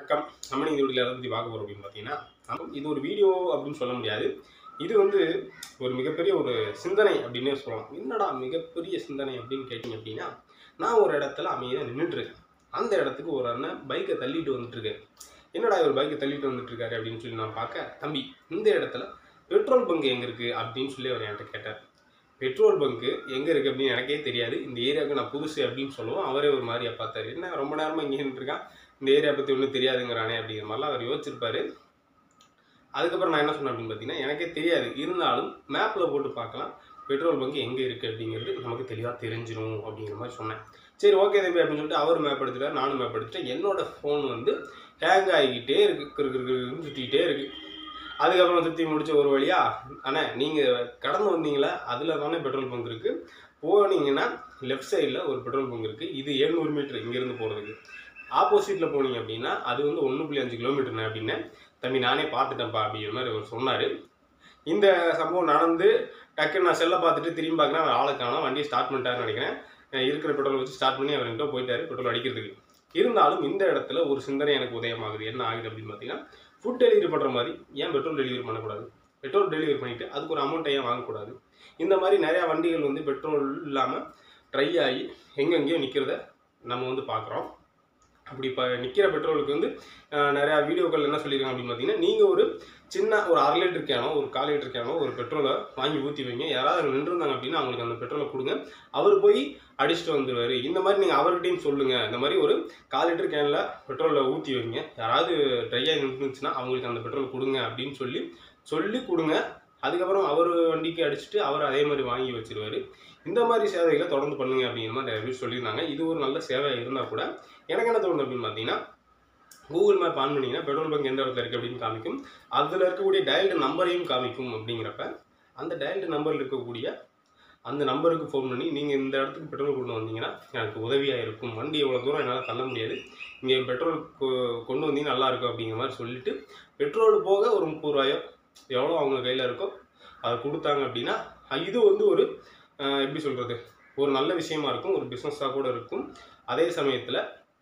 வணக்கம் நம்ம இந்த வீடியோவில் எதை பற்றி பார்க்க போகிறோம் அப்படின்னு பார்த்தீங்கன்னா நம்ம இது ஒரு வீடியோ அப்படின்னு சொல்ல முடியாது இது வந்து ஒரு மிகப்பெரிய ஒரு சிந்தனை அப்படின்னே சொல்லலாம் என்னடா மிகப்பெரிய சிந்தனை அப்படின்னு கேட்டிங்க அப்படின்னா நான் ஒரு இடத்துல அமைதியாக நின்றுட்டுருக்கேன் அந்த இடத்துக்கு ஒரு அண்ணன் பைக்கை தள்ளிட்டு வந்துட்டுருக்காரு என்னடா இவர் பைக்கை தள்ளிட்டு வந்துட்டுருக்காரு அப்படின்னு சொல்லி நான் பார்க்க தம்பி இந்த இடத்துல பெட்ரோல் பங்க் எங்கே இருக்குது அப்படின்னு சொல்லி அவர் என்கிட்ட கேட்டார் பெட்ரோல் பங்க்கு எங்கே இருக்குது அப்படின்னு எனக்கே தெரியாது இந்த ஏரியாவுக்கு நான் புதுசு அப்படின்னு சொல்லுவோம் அவரே ஒரு மாதிரியா பார்த்தாரு என்ன ரொம்ப நேரமாக இங்கே நின்றுருக்கான் இந்த ஏரியா பற்றி ஒன்றும் தெரியாதுங்கிறானே அப்படிங்கிற மாதிரிலாம் அவர் யோசிச்சிருப்பாரு அதுக்கப்புறம் நான் என்ன சொன்னேன் அப்படின்னு பார்த்தீங்கன்னா எனக்கே தெரியாது இருந்தாலும் மேப்பில் போட்டு பார்க்கலாம் பெட்ரோல் பங்க் எங்கே இருக்குது அப்படிங்கிறது நமக்கு தெளிவாக தெரிஞ்சிடும் அப்படிங்கிற மாதிரி சொன்னேன் சரி ஓகே தம்பி அப்படின்னு சொல்லிட்டு அவர் மேப் எடுத்துட்டார் நானும் மேப் எடுத்துட்டேன் என்னோட ஃபோன் வந்து ஹேங் ஆகிக்கிட்டே இருக்கு கிறு கிறு கிறுன்னு சுற்றிக்கிட்டே இருக்கு அதுக்கப்புறம் சுற்றி முடிச்ச ஒரு வழியா அண்ணா நீங்கள் கடந்து வந்தீங்களா அதில் தானே பெட்ரோல் பங்க் இருக்குது போனீங்கன்னா லெஃப்ட் சைடில் ஒரு பெட்ரோல் பங்க் இருக்குது இது எழுநூறு மீட்டர் இங்கேருந்து போகிறதுக்கு ஆப்போசிட்டில் போனீங்க அப்படின்னா அது வந்து ஒன்று புள்ளி அஞ்சு கிலோமீட்டர்னு அப்படின்னு தம்பி நானே பார்த்துட்டேன்ப்பா அப்படிங்கிற மாதிரி அவர் சொன்னார் இந்த சம்பவம் நடந்து டக்குன்னு நான் செல்லை பார்த்துட்டு திரும்பி பார்க்குறேன் அவர் ஆளை காணோம் வண்டியை ஸ்டார்ட் பண்ணிட்டாருன்னு நினைக்கிறேன் அஹ் இருக்கிற பெட்ரோல் வச்சு ஸ்டார்ட் பண்ணி அவர் என்கிட்ட போயிட்டாரு பெட்ரோல் அடிக்கிறதுக்கு இருந்தாலும் இந்த இடத்துல ஒரு சிந்தனை எனக்கு உதயமாகுது என்ன ஆகுது அப்படின்னு பார்த்தீங்கன்னா ஃபுட் டெலிவரி பண்ணுற மாதிரி ஏன் பெட்ரோல் டெலிவரி பண்ணக்கூடாது பெட்ரோல் டெலிவரி பண்ணிட்டு அதுக்கு ஒரு அமௌண்ட்டை ஏன் வாங்கக்கூடாது இந்த மாதிரி நிறையா வண்டிகள் வந்து பெட்ரோல் இல்லாமல் ட்ரை ஆகி எங்கெங்கேயோ நிற்கிறத நம்ம வந்து பார்க்குறோம் அப்படி இப்போ நிற்கிற பெட்ரோலுக்கு வந்து அஹ், நிறையா வீடியோக்கள் என்ன சொல்லியிருக்காங்க அப்படின்னு பார்த்தீங்கன்னா நீங்கள் ஒரு சின்ன ஒரு அரை லிட்டர் கேனோ ஒரு கால் லிட்டர் கேனோ ஒரு பெட்ரோலை வாங்கி ஊற்றி வைங்க யாராவது அங்கே நின்றுருந்தாங்க அப்படின்னா அவங்களுக்கு அந்த பெட்ரோலை கொடுங்க அவர் போய் அடிச்சுட்டு வந்துடுவார் இந்த மாதிரி நீங்கள் அவர்கிட்டையும் சொல்லுங்கள் இந்த மாதிரி ஒரு கால் லிட்டர் கேனில் பெட்ரோலை ஊற்றி வைங்க யாராவது ட்ரையாக நின்றுச்சுன்னா அவங்களுக்கு அந்த பெட்ரோல் கொடுங்க அப்படின்னு சொல்லி சொல்லி கொடுங்க அதுக்கப்புறம் அவர் வண்டிக்கு அடிச்சுட்டு அவர் அதே மாதிரி வாங்கி வச்சிருவாரு இந்த மாதிரி சேவைகளை தொடர்ந்து பண்ணுங்க அப்படிங்கிற மாதிரி நிறைய பேர் சொல்லியிருந்தாங்க இது ஒரு நல்ல சேவையாக இருந்தால் கூட எனக்கு என்ன தோணுது அப்படின்னு பார்த்தீங்கன்னா கூகுள் மேப் ஆன் பண்ணிங்கன்னா பெட்ரோல் பங்க் எந்த இடத்துல இருக்குது அப்படின்னு காமிக்கும் அதில் இருக்கக்கூடிய டயல்டு நம்பரையும் காமிக்கும் அப்படிங்கிறப்ப அந்த டயல்டு நம்பரில் இருக்கக்கூடிய அந்த நம்பருக்கு ஃபோன் பண்ணி நீங்கள் இந்த இடத்துக்கு பெட்ரோல் கொண்டு வந்தீங்கன்னா எனக்கு உதவியாக இருக்கும் வண்டி எவ்வளோ தூரம் என்னால் தள்ள முடியாது இங்கே பெட்ரோல் கொ- கொண்டு வந்தீங்கன்னா நல்லா இருக்கும் அப்படிங்கிற மாதிரி சொல்லிட்டு பெட்ரோல் போக ஒரு முப்பது ரூபாயோ எவ்வளோ அவங்க கையில் இருக்கோ அதை கொடுத்தாங்க அப்படின்னா அஹ் இது வந்து ஒரு அஹ், எப்படி சொல்கிறது ஒரு நல்ல விஷயமா இருக்கும் ஒரு பிஸ்னஸாக கூட இருக்கும் அதே சமயத்தில்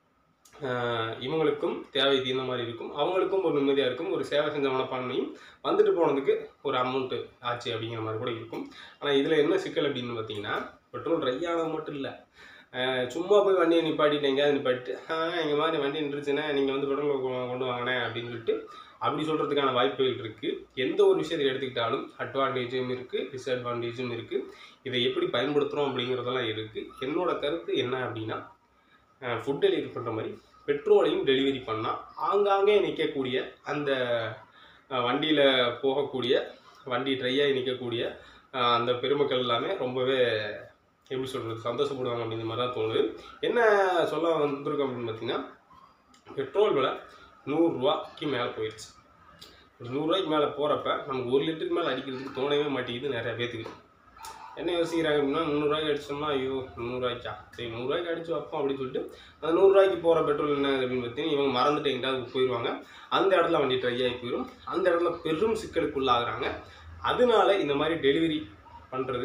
இவங்களுக்கும் தேவை தீர்ந்த மாதிரி இருக்கும் அவங்களுக்கும் ஒரு நிம்மதியாக இருக்கும் ஒரு சேவை செஞ்ச மனப்பான்மையும் வந்துட்டு போனதுக்கு ஒரு அமௌண்ட்டு ஆச்சு அப்படிங்கிற மாதிரி கூட இருக்கும் ஆனால் இதில் என்ன சிக்கல் அப்படின்னு பார்த்தீங்கன்னா பெட்ரோல் ட்ரை ஆனது மட்டும் இல்லை சும்மா போய் வண்டியை நிப்பாட்டிட்டு எங்கேயாவது நிப்பாட்டிட்டு எங்கள் மாதிரி வண்டி நின்றுச்சுன்னா நீங்கள் வந்து பெட்ரோல் கொ- கொண்டு வாங்கினே அப்படின்னு சொல்லிட்டு அப்படி சொல்கிறதுக்கான வாய்ப்புகள் இருக்குது எந்த ஒரு விஷயத்தை எடுத்துக்கிட்டாலும் அட்வான்டேஜும் இருக்குது டிஸ்அட்வான்டேஜும் இருக்குது இதை எப்படி பயன்படுத்துகிறோம் அப்படிங்கிறதெல்லாம் இருக்குது என்னோட கருத்து என்ன அப்படின்னா ஃபுட் டெலிவரி பண்ணுற மாதிரி பெட்ரோலையும் டெலிவரி பண்ணால் ஆங்காங்கே நிற்கக்கூடிய அந்த வண்டியில் போகக்கூடிய வண்டி ட்ரையாகி நிற்கக்கூடிய அஹ், அந்த பெருமக்கள் எல்லாமே ரொம்பவே எப்படி சொல்கிறது சந்தோஷப்படுவாங்க அப்படிங்கிற மாதிரி தான் தோணுது என்ன சொல்ல வந்திருக்கோம் அப்படின்னு பார்த்தீங்கன்னா பெட்ரோல் விலை நூறுரூவாய்க்கு மேலே போயிடுச்சு ஒரு நூறுரூவாய்க்கு மேலே போகிறப்ப நமக்கு ஒரு லிட்டருக்கு மேலே அடிக்கிறதுக்கு தோணவே மாட்டேங்குது நிறைய பேத்துக்கு என்ன யோசிக்கிறாங்க அப்படின்னா முந்நூறுரூவாய்க்கு அடிச்சோம்னா ஐயோ நூறுரூவாய்க்கா சரி நூறுரூவாய்க்கு அடிச்சு வைப்போம் அப்படின்னு சொல்லிட்டு அந்த நூறுரூவாய்க்கு போகிற பெட்ரோல் என்ன அப்படின்னு பார்த்தீங்கன்னா இவங்க மறந்துட்டு எங்கேயாவது போயிடுவாங்க அந்த இடத்துல வண்டி ட்ரை ஆகி போயிடும் அந்த இடத்துல பெரும் சிக்கலுக்குள்ளாகிறாங்க அதனால இந்த மாதிரி டெலிவரி பண்ணுறது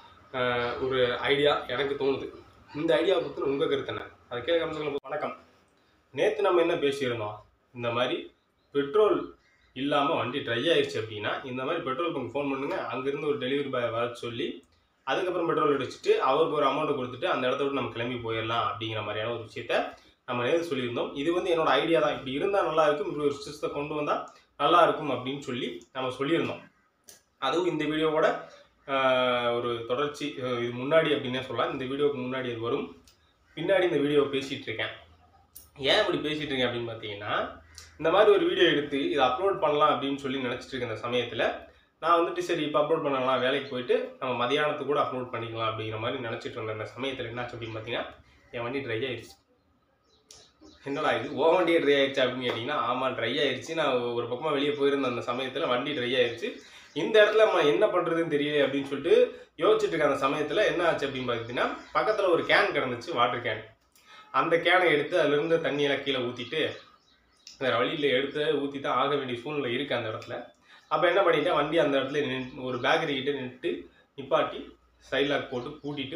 ஒரு ஐடியா எனக்கு தோணுது இந்த ஐடியாவை பற்றி உங்கள் கருத்து என்ன அதை கேட்க கமெண்ட்ஸ்ல வணக்கம் நேற்று நம்ம என்ன பேசியிருந்தோம் இந்த மாதிரி பெட்ரோல் இல்லாமல் வண்டி ட்ரை ஆயிடுச்சு அப்படின்னா இந்த மாதிரி பெட்ரோல் பங்க் ஃபோன் பண்ணுங்க அங்கேருந்து ஒரு டெலிவரி பாய் வர சொல்லி அதுக்கப்புறம் பெட்ரோல் அடிச்சுட்டு அவருக்கு ஒரு அமௌண்ட்டை கொடுத்துட்டு அந்த இடத்த விட்டு நம்ம கிளம்பி போயிடலாம் அப்படிங்கிற மாதிரியான ஒரு விஷயத்த நம்ம நேற்று சொல்லியிருந்தோம் இது வந்து என்னோட ஐடியா தான் இப்படி இருந்தால் நல்லா இருக்கும் இப்படி ஒரு சிஸ்டத்தை கொண்டு வந்தால் நல்லா இருக்கும் அப்படின்னு சொல்லி நம்ம சொல்லியிருந்தோம் அதுவும் இந்த வீடியோவோட ஆஹ், ஒரு தொடர்ச்சி அஹ், இது முன்னாடி அப்படின்னே சொல்லலாம் இந்த வீடியோவுக்கு முன்னாடி இது வரும் பின்னாடி இந்த வீடியோ பேசிகிட்டு இருக்கேன் ஏன் இப்படி பேசிகிட்டு இருக்கேன் அப்படின்னு பார்த்தீங்கன்னா இந்த மாதிரி ஒரு வீடியோ எடுத்து இதை அப்லோட் பண்ணலாம் அப்படின்னு சொல்லி நினச்சிட்டு இருக்க இந்த சமயத்தில் நான் வந்துட்டு சரி இப்போ அப்லோட் பண்ணலாம் வேலைக்கு போயிட்டு நம்ம மதியானத்துக்கு கூட அப்லோட் பண்ணிக்கலாம் அப்படிங்கிற மாதிரி நினச்சிட்டு இருந்த இந்த சமயத்தில் என்னாச்சு அப்படின்னு பார்த்தீங்கன்னா என் வண்டி ட்ரை ஆயிடுச்சு என்னடா இது ஓ வண்டியே ட்ரை ஆயிடுச்சு அப்படின்னு கேட்டிங்கன்னா ஆமாம் ட்ரை ஆயிடுச்சு நான் ஒரு பக்கமாக வெளியே போயிருந்த அந்த சமயத்தில் வண்டி ட்ரை ஆயிடுச்சு இந்த இடத்துல நம்ம என்ன பண்ணுறதுன்னு தெரியல அப்படின்னு சொல்லிட்டு யோசிச்சுட்டு இருக்க அந்த சமயத்தில் என்ன ஆச்சு அப்படின்னு பார்த்தீங்கன்னா பக்கத்தில் ஒரு கேன் கிடந்துச்சு வாட்டர் கேன் அந்த கேனை எடுத்து அதுலேருந்து தண்ணியெல்லாம் கீழே ஊற்றிட்டு வேறு வழியில் எடுத்து ஊற்றி தான் ஆக வேண்டிய சூழ்நிலை இருக்குது அந்த இடத்துல அப்போ என்ன பண்ணிட்டேன் வண்டி அந்த இடத்துல நின்று ஒரு பேக்கரி கிட்ட நின்றுட்டு நிப்பாட்டி சைட் லாக் போட்டு பூட்டிட்டு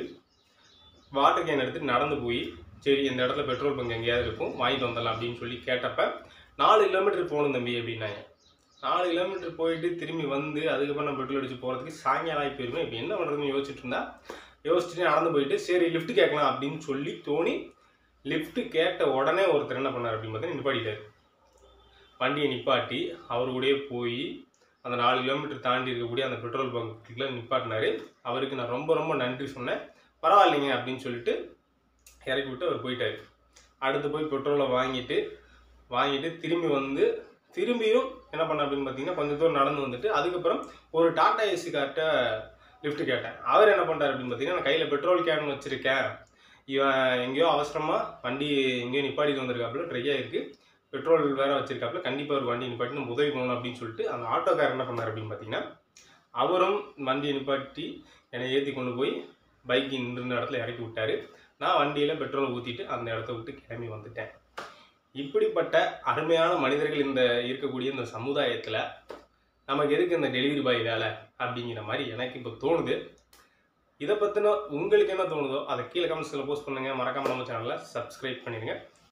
வாட்டர் கேன் எடுத்துட்டு நடந்து போய் சரி இந்த இடத்துல பெட்ரோல் பங்க் எங்கேயாவது இருக்கும் வாங்கிட்டு வந்துடலாம் அப்படின்னு சொல்லி கேட்டப்ப நாலு கிலோமீட்டர் போகணும் தம்பி அப்படின்னாங்க நாலு கிலோமீட்டர் போயிட்டு திரும்பி வந்து அதுக்கப்புறம் நான் பெட்ரோல் அடிச்சு போகிறதுக்கு சாயங்காலம் ஆகி போயிருக்கும் இப்போ என்ன பண்ணுறதுன்னு யோசிச்சுட்டு இருந்தா யோசிச்சுட்டு நடந்து போயிட்டு சரி லிஃப்ட் கேட்கலாம் அப்படின்னு சொல்லி தோணி லிஃப்ட் கேட்ட உடனே ஒருத்தர் என்ன பண்ணார் அப்படின்னு பார்த்தீங்கன்னா நிப்பாட்டிட்டார் வண்டியை நிப்பாட்டி அவர் கூடயே போய் அந்த நாலு கிலோமீட்டர் தாண்டி இருக்கக்கூடிய அந்த பெட்ரோல் பங்க்கில் நிப்பாட்டினாரு அவருக்கு நான் ரொம்ப ரொம்ப நன்றி சொன்னேன் பரவாயில்லைங்க அப்படின்னு சொல்லிட்டு இறக்கி விட்டு அவர் போயிட்டாரு அடுத்து போய் பெட்ரோலை வாங்கிட்டு வாங்கிட்டு திரும்பி வந்து திரும்பியும் என்ன பண்ண அப்படின்னு பார்த்தீங்கன்னா கொஞ்சம் தூரம் நடந்து வந்துட்டு அதுக்கப்புறம் ஒரு டாடா ஏசி கார்ட்ட லிஃப்ட் கேட்டேன் அவர் என்ன பண்ணுறாரு அப்படின்னு பார்த்தீங்கன்னா நான் கையில் பெட்ரோல் கேன் வச்சுருக்கேன் இவன் எங்கேயோ அவசரமாக வண்டி எங்கேயோ நிப்பாட்டிட்டு வந்திருக்காப்புல ட்ரை ஆயிருக்கு பெட்ரோல் வேற வச்சிருக்காப்புல கண்டிப்பாக ஒரு வண்டி நிப்பாட்டி நம்ம உதவி பண்ணணும் அப்படின்னு சொல்லிட்டு அந்த ஆட்டோக்காரர் என்ன பண்ணார் அப்படின்னு பார்த்தீங்கன்னா அவரும் வண்டியை நிப்பாட்டி என்னை ஏற்றி கொண்டு போய் பைக் நின்றுன இடத்துல இறக்கி விட்டாரு நான் வண்டியில் பெட்ரோல் ஊற்றிட்டு அந்த இடத்த விட்டு கிளம்பி வந்துட்டேன் இப்படிப்பட்ட அருமையான மனிதர்கள் இந்த இருக்கக்கூடிய இந்த சமுதாயத்தில் நமக்கு எதுக்கு இந்த டெலிவரி பாய் வேலை அப்படிங்கிற மாதிரி எனக்கு இப்போ தோணுது இதை பற்றின உங்களுக்கு என்ன தோணுதோ அதை கீழே கமெண்ட்ஸில் போஸ்ட் பண்ணுங்கள் மறக்காம நம்ம சேனலை சப்ஸ்கிரைப் பண்ணிடுங்க